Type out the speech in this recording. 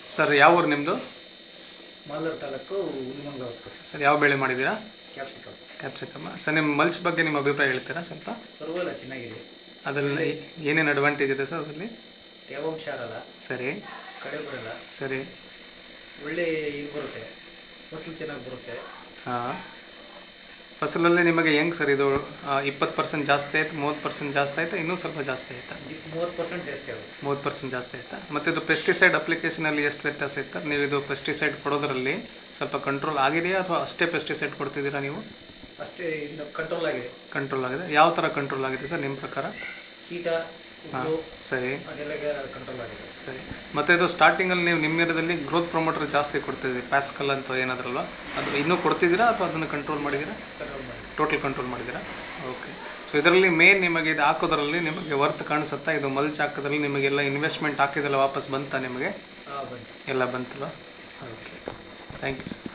sir ಯಾವ ಊರು ನಿಮ್ಮದು ಮಾಲೂರು ತಾಲೂಕು ಹುಲ್ಮಂಗ್ಲವಾಸ್ಕರ್ ಸರ್ ಯಾವ ಬೆಳೆ ಮಾಡಿದ್ದೀರಾ ಕ್ಯಾಪ್ಸಿಕಮ್ ಕ್ಯಾಪ್ಸಿಕಮ್ ಸರ್ ನಿಮ್ಮ ಮಲ್ಚ್ ಬಗ್ಗೆ ನಿಮ್ಮ ಅಭಿಪ್ರಾಯ ಹೇಳ್ತೀರಾ ಸ್ವಲ್ಪ ಪರವಾಗಿಲ್ಲ ಚೆನ್ನಾಗಿದೆ ಅದರಲ್ಲಿ ಏನೇನು ಅಡ್ವಾಂಟೇಜ್ ಇದೆ ಸರ್ ಅದರಲ್ಲಿ ತೇವಾಂಶ ಇರಲ್ಲ ಸರಿ ಕಡೆ ಬರಲ್ಲ ಸರಿ ಒಳ್ಳೆ ಇದು ಬರುತ್ತೆ ಫಸಲು ಚೆನ್ನಾಗಿ ಬರುತ್ತೆ ಹಾಂ ಫಸಲಲ್ಲಿ ನಿಮಗೆ ಹೆಂಗೆ ಸರ್ ಇದು ಇಪ್ಪತ್ತು ಪರ್ಸೆಂಟ್ ಜಾಸ್ತಿ ಆಯ್ತು ಮೂವತ್ತು ಪರ್ಸೆಂಟ್ ಜಾಸ್ತಿ ಆಯ್ತಾ ಇನ್ನೂ ಸ್ವಲ್ಪ ಜಾಸ್ತಿ ಆಯ್ತಾ ಇದಕ್ಕೆ ಮೂವತ್ತು ಪರ್ಸೆಂಟ್ ಜಾಸ್ತಿ ಆಗುತ್ತೆ ಮೂವತ್ತು ಪರ್ಸೆಂಟ್ ಜಾಸ್ತಿ ಆಯ್ತಾ ಮತ್ತು ಇದು ಪೆಸ್ಟಿಸೈಡ್ ಅಪ್ಲಿಕೇಶನಲ್ಲಿ ಎಷ್ಟು ವ್ಯತ್ಯಾಸ ಇತ್ತು ನೀವು ಇದು ಪೆಸ್ಟಿಸೈಡ್ ಕೊಡೋದ್ರಲ್ಲಿ ಸ್ವಲ್ಪ ಕಂಟ್ರೋಲ್ ಆಗಿದೆಯಾ ಅಥವಾ ಅಷ್ಟೇ ಪೆಸ್ಟಿಸೈಡ್ ಕೊಡ್ತಿದ್ದೀರಾ ನೀವು ಅಷ್ಟೇ ಇನ್ನು ಕಂಟ್ರೋಲ್ ಆಗಿದೆ ಕಂಟ್ರೋಲ್ ಆಗಿದೆ ಯಾವ ಥರ ಕಂಟ್ರೋಲ್ ಆಗಿದೆ ಸರ್ ನಿಮ್ಮ ಪ್ರಕಾರ ಕೀಟ ಉಪ್ಪು ಸರಿ ಅದೆಲ್ಲ ಕಂಟ್ರೋಲ್ ಆಗಿದೆ ಸರಿ ಮತ್ತು ಇದು ಸ್ಟಾರ್ಟಿಂಗಲ್ಲಿ ನೀವು ನಿಮ್ಮ ಏರಿಯಾದಲ್ಲಿ ಗ್ರೋತ್ ಪ್ರೊಮೋಟರ್ ಜಾಸ್ತಿ ಕೊಡ್ತಿದ್ದೀರಿ ಪ್ಯಾಸ್ಕಲ್ ಅಂತ ಏನಾದ್ರಲ್ವ ಅದು ಇನ್ನೂ ಕೊಡ್ತಿದ್ದೀರಾ ಅಥವಾ ಅದನ್ನು ಕಂಟ್ರೋಲ್ ಮಾಡಿದ್ದೀರಾ ಕಂಟ್ರೋಲ್ ಮಾಡಿ ಟೋಟಲ್ ಕಂಟ್ರೋಲ್ ಮಾಡಿದ್ದೀರಾ ಓಕೆ ಸೊ ಇದರಲ್ಲಿ ಮೇನ್ ನಿಮಗೆ ಇದು ಹಾಕೋದ್ರಲ್ಲಿ ನಿಮಗೆ ವರ್ತ್ ಕಾಣಿಸುತ್ತಾ ಇದು ಮಲ್ಚ್ ಹಾಕೋದ್ರಲ್ಲಿ ನಿಮಗೆಲ್ಲ ಇನ್ವೆಸ್ಟ್ಮೆಂಟ್ ಹಾಕಿದೆಲ್ಲ ವಾಪಸ್ ಬಂತಾ ನಿಮಗೆ ಹಾಂ ಬಂತು ಎಲ್ಲ ಬಂತಲ್ಲ ಓಕೆ ಥ್ಯಾಂಕ್ ಯು ಸರ್